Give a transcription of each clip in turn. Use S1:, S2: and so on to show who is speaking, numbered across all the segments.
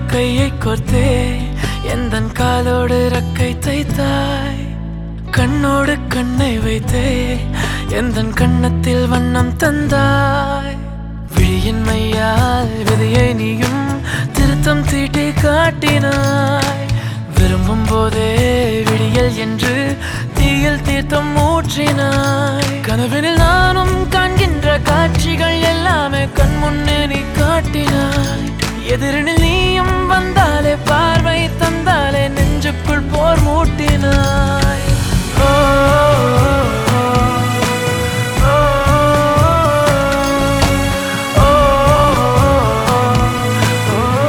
S1: கையை கோர்த்தே எந்தன் காலோடு ரக்கை தைத்தாய் கண்ணோடு கண்ணை வைத்தே எந்தன் கண்ணத்தில் வண்ணம் தந்தாய் விழியின் மையால் விதையை நீயும் திருத்தம் தீட்டி காட்டினாய் விரும்பும் போதே விடியல் என்று தீயில் தீர்த்தம் ஊற்றினாய் கனவினில் நானும் காண்கின்ற காட்சிகள் எல்லாமே கண் முன்னே நீ காட்டினாய் எதிரினில் நீயும் வந்தாலே பார்வை தந்தாலே நெஞ்சுக்குள் போர் மூட்டினாய் ஓ, ஓ, ஓ, ஓ, ஓ, ஓ.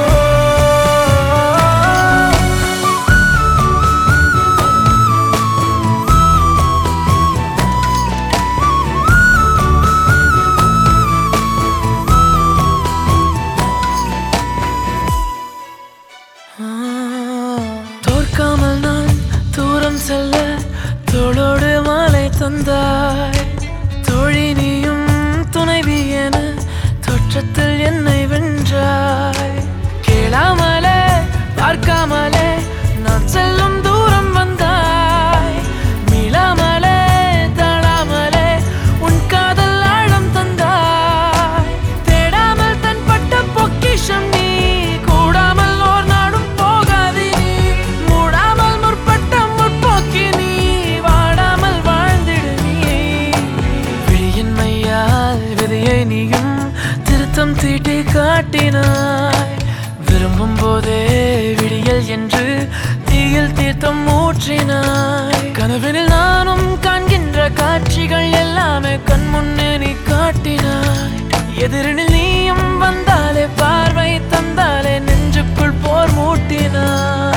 S1: தோற்காமல் நான் தூரம் செல்ல தோளோடு மாலை தந்தாய் தோழி நீயும் துணைவி என தோற்றத்தில் என்னை வென்றாய் கேளாமலே பார்க்காமலே நான் செல்லும் தூரம் வந்தாய் மீளாமலே தாழாமலே உன் காதல் ஆழம் தந்தாய் தேடாமல் தன்பட்ட பொக்கிஷம் நீ கூடாமல் ஓர் நாடும் போகாது நீ மூடாமல் முற்பட்ட முற்போக்கி நீ வாடாமல் வாழ்ந்திடு நீ விழியின் மையால் விதையை நீயும் திருத்தம் தீட்டி காட்டினாய் விரும்பும் போதே விடியல் என்று தீயில் தீர்த்தம் ஊற்றினாய் கனவினில் நானும் காண்கின்ற காட்சிகள் எல்லாமே கண் முன்னே நீ காட்டினாய் எதிரினில் நீயும் வந்தாலே பார்வை தந்தாலே நெஞ்சுக்குள் போர் மூட்டினாய்